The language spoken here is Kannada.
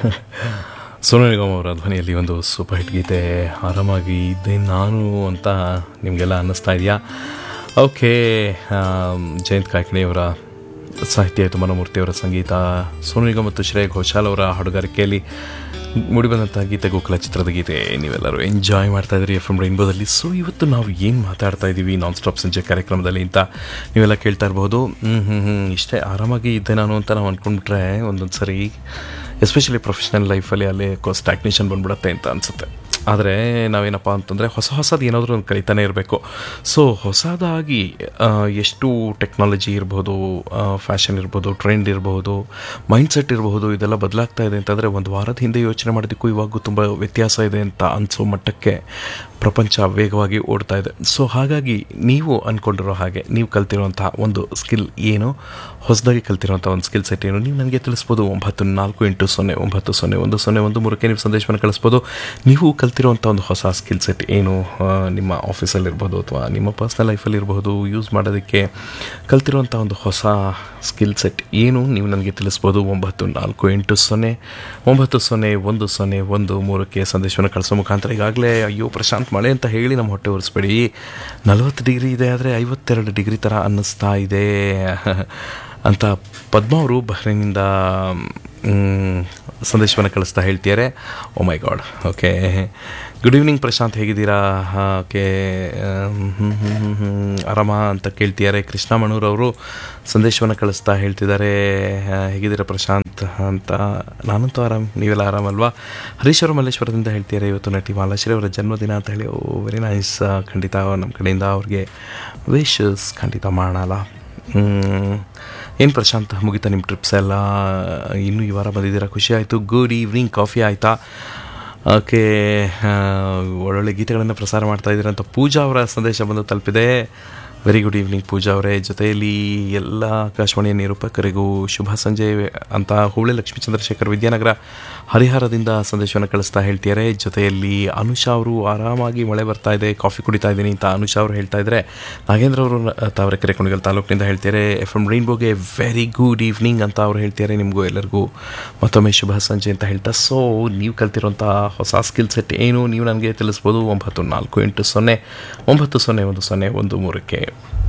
ಸೋನು ನಿಗಮ್ ಅವರ ಧ್ವನಿಯಲ್ಲಿ ಒಂದು ಸೂಪರ್ ಹಿಟ್ ಗೀತೆ ಆರಾಮಾಗಿ ಇದ್ದೆ ನಾನು ಅಂತ ನಿಮಗೆಲ್ಲ ಅನ್ನಿಸ್ತಾ ಇದೆಯಾ ಓಕೆ ಜಯಂತ್ ಕಾಯ್ಕಿಣಿಯವರ ಸಾಹಿತ್ಯ ಆಯಿತು ಮನಮೂರ್ತಿಯವರ ಸಂಗೀತ ಸೋನು ನಿಗಮ್ ಮತ್ತು ಶ್ರೇಯ ಘೋಷಾಲ್ ಅವರ ಹಾಡುಗಾರಿಕೆಯಲ್ಲಿ ಮೂಡಿಬಂದಂಥ ಗೀತೆ ಗೋಕುಲ ಚಿತ್ರದ ಗೀತೆ ನೀವೆಲ್ಲರೂ ಎಂಜಾಯ್ ಮಾಡ್ತಾ ಇದ್ರಿ ಎಫ್ ಎಮ್ ರೈನ್ಬೋದಲ್ಲಿ ಸೊ ಇವತ್ತು ನಾವು ಏನು ಮಾತಾಡ್ತಾ ಇದ್ದೀವಿ ನಾನ್ ಸ್ಟಾಪ್ ಸಂಜೆ ಕಾರ್ಯಕ್ರಮದಲ್ಲಿ ಅಂತ ನೀವೆಲ್ಲ ಕೇಳ್ತಾ ಇರ್ಬೋದು ಹ್ಞೂ ಹ್ಞೂ ಹ್ಞೂ ಇಷ್ಟೇ ಆರಾಮಾಗಿ ಇದ್ದೆ ನಾನು ಅಂತ ನಾವು ಅಂದ್ಕೊಂಡ್ಬಿಟ್ರೆ ಒಂದೊಂದು ಸರಿ ಎಸ್ಪೆಷಲಿ ಪ್ರೊಫೆಷ್ನಲ್ ಲೈಫಲ್ಲಿ ಅಲ್ಲಿ ಸ್ಟ್ಯಾಗ್ನೇಷನ್ ಬಂದ್ಬಿಡುತ್ತೆ ಅಂತ ಅನಿಸುತ್ತೆ ಆದರೆ ನಾವೇನಪ್ಪ ಅಂತಂದರೆ ಹೊಸ ಹೊಸದು ಏನಾದರೂ ಒಂದು ಕಲಿತಾನೆ ಇರಬೇಕು ಸೊ ಹೊಸದಾಗಿ ಆ, ಎಷ್ಟು ಟೆಕ್ನಾಲಜಿ ಇರ್ಬೋದು ಫ್ಯಾಷನ್ ಇರ್ಬೋದು ಟ್ರೆಂಡ್ ಇರ್ಬೋದು ಮೈಂಡ್ಸೆಟ್ ಇರಬಹುದು ಇದೆಲ್ಲ ಬದಲಾಗ್ತಾ ಇದೆ ಅಂತಂದರೆ ಒಂದು ವಾರದ ಹಿಂದೆ ಯೋಚನೆ ಮಾಡೋದಕ್ಕೂ ಇವಾಗೂ ತುಂಬ ವ್ಯತ್ಯಾಸ ಇದೆ ಅಂತ ಅನಿಸೋ ಮಟ್ಟಕ್ಕೆ ಪ್ರಪಂಚ ವೇಗವಾಗಿ ಓಡ್ತಾ ಇದೆ ಸೊ ಹಾಗಾಗಿ ನೀವು ಅಂದ್ಕೊಂಡಿರೋ ಹಾಗೆ ನೀವು ಕಲ್ತಿರುವಂತಹ ಒಂದು ಸ್ಕಿಲ್ ಏನು ಹೊಸದಾಗಿ ಕಲ್ತಿರುವಂಥ ಒಂದು ಸ್ಕಿಲ್ ಸೆಟ್ ಏನು ನೀವು ನನಗೆ ತಿಳಿಸ್ಬೋದು ಒಂಬತ್ತು ನಾಲ್ಕು ಎಂಟು ಸೊನ್ನೆ ಒಂಬತ್ತು ಸೊನ್ನೆ ಒಂದು ಸೊನ್ನೆ ಒಂದು ಮೂರಕ್ಕೆ ನೀವು ಸಂದೇಶವನ್ನು ಕಳಿಸ್ಬೋದು ನೀವು ಕಲ್ತಿರುವಂಥ ಒಂದು ಹೊಸ ಸ್ಕಿಲ್ ಸೆಟ್ ಏನು ಆ, ನಿಮ್ಮ ಆಫೀಸಲ್ಲಿರ್ಬೋದು ಅಥವಾ ನಿಮ್ಮ ಪರ್ಸ್ನಲ್ ಲೈಫಲ್ಲಿ ಇರಬಹುದು ಯೂಸ್ ಮಾಡೋದಕ್ಕೆ ಕಲ್ತಿರುವಂಥ ಒಂದು ಹೊಸ ಸ್ಕಿಲ್ ಸೆಟ್ ಏನು ನೀವು ನನಗೆ ತಿಳಿಸ್ಬೋದು ಒಂಬತ್ತು ನಾಲ್ಕು ಎಂಟು ಸೊನ್ನೆ ಒಂಬತ್ತು ಸೊನ್ನೆ ಒಂದು ಸೊನ್ನೆ ಒಂದು ಮೂರಕ್ಕೆ ಸಂದೇಶವನ್ನು ಕಳಿಸೋ ಮುಖಾಂತರ ಈಗಾಗಲೇ ಅಯ್ಯೋ ಪ್ರಶಾಂತ್ ಮಳೆ ಅಂತ ಹೇಳಿ ನಮ್ಮ ಹೊಟ್ಟೆ ಉರಿಸ್ಬೇಡಿ ನಲವತ್ತು ಡಿಗ್ರಿ ಇದೆ ಆದರೆ ಐವತ್ತೆರಡು ಡಿಗ್ರಿ ಥರ ಅನ್ನಿಸ್ತಾ ಇದೆ ಅಂತ ಪದ್ಮ ಅವರು ಬಹ್ರೈನಿಂದ ಮ್, ಸಂದೇಶವನ್ನು ಕಳಿಸ್ತಾ ಹೇಳ್ತಿದ್ದಾರೆ oh my God okay good evening Prashanth ಹೇಗಿದ್ದೀರಾ ಓಕೆ ಆರಾಮ ಅಂತ ಕೇಳ್ತಿದ್ದಾರೆ ಕೃಷ್ಣ ಮಣೂರ್ ಅವರು ಸಂದೇಶವನ್ನು ಕಳಿಸ್ತಾ ಹೇಳ್ತಿದ್ದಾರೆ ಆ, ಹೇಗಿದ್ದೀರಾ ಪ್ರಶಾಂತ್ ಅಂತ ನಾನಂತೂ ಆರಾಮ್ ನೀವೆಲ್ಲ ಆರಾಮಲ್ವಾ ಹರೀಶ್ವರ ಮಲ್ಲೇಶ್ವರದಿಂದ ಹೇಳ್ತಿದ್ದಾರೆ ಇವತ್ತು ನಟಿ ಮಾಲಾಶ್ರೀ ಅವರ ಜನ್ಮದಿನ ಅಂತ ಹೇಳಿ ಓ ವೆರಿ ನೈಸ್ ಖಂಡಿತ ನಮ್ಮ ಕಡೆಯಿಂದ ಅವ್ರಿಗೆ ವಿಶಸ್ ಖಂಡಿತ ಮಾಡೋಣ ಏನು ಪ್ರಶಾಂತ್ ಮುಗಿತಾ ನಿಮ್ಮ ಟ್ರಿಪ್ಸ್ ಎಲ್ಲ ಇನ್ನೂ ಈ ವಾರ ಬಂದಿದ್ದೀರಾ ಖುಷಿ ಆಯಿತು ಗುಡ್ ಈವ್ನಿಂಗ್ ಕಾಫಿ ಆಯಿತಾ ಓಕೆ ಒಳ್ಳೊಳ್ಳೆ ಗೀತೆಗಳನ್ನು ಪ್ರಸಾರ ಮಾಡ್ತಾ ಇದ್ದೀರಾ ಅಂತ ಪೂಜಾ ಅವರ ಸಂದೇಶ ಬಂದು ತಲುಪಿದೆ ವೆರಿ ಗುಡ್ ಈವ್ನಿಂಗ್ ಪೂಜಾ ಅವರೇ ಜೊತೆಯಲ್ಲಿ ಎಲ್ಲ ಆಕಾಶವಾಣಿಯ ನಿರೂಪಕರಿಗೂ ಶುಭ ಸಂಜೆ ಅಂತ ಹುಬ್ಳಿ ಲಕ್ಷ್ಮೀ ಚಂದ್ರಶೇಖರ್ ವಿದ್ಯಾನಗರ ಹರಿಹರದಿಂದ ಸಂದೇಶವನ್ನು ಕಳಿಸ್ತಾ ಹೇಳ್ತಿದ್ದಾರೆ ಜೊತೆಯಲ್ಲಿ ಅನುಷಾ ಅವರು ಆರಾಮಾಗಿ ಮಳೆ ಬರ್ತಾ ಇದೆ ಕಾಫಿ ಕುಡಿತಾ ಇದ್ದೀನಿ ಅಂತ ಅನುಷಾ ಅವರು ಹೇಳ್ತಾ ಇದ್ದಾರೆ ನಾಗೇಂದ್ರ ಅವರು ತಾವರೆಕೆರೆ ಕುಣಿಗಲ್ ತಾಲೂಕಿನಿಂದ ಹೇಳ್ತಾರೆ ಎಫ್ ಎಮ್ ರೈನ್ಬೋಗೆ ವೆರಿ ಗುಡ್ ಈವ್ನಿಂಗ್ ಅಂತ ಅವ್ರು ಹೇಳ್ತಿದ್ದಾರೆ ನಿಮಗೂ ಎಲ್ಲರಿಗೂ ಮತ್ತೊಮ್ಮೆ ಶುಭ ಸಂಜೆ ಅಂತ ಹೇಳ್ತಾ ಸೊ ನೀವು ಕಲ್ತಿರೋಂಥ ಹೊಸ ಸ್ಕಿಲ್ ಸೆಟ್ ಏನು ನೀವು ನನಗೆ ತಿಳಿಸ್ಬೋದು ಒಂಬತ್ತು ನಾಲ್ಕು ಎಂಟು ಸೊನ್ನೆ ಒಂಬತ್ತು ಸೊನ್ನೆ ಒಂದು ಸೊನ್ನೆ ಒಂದು ಮೂರಕ್ಕೆ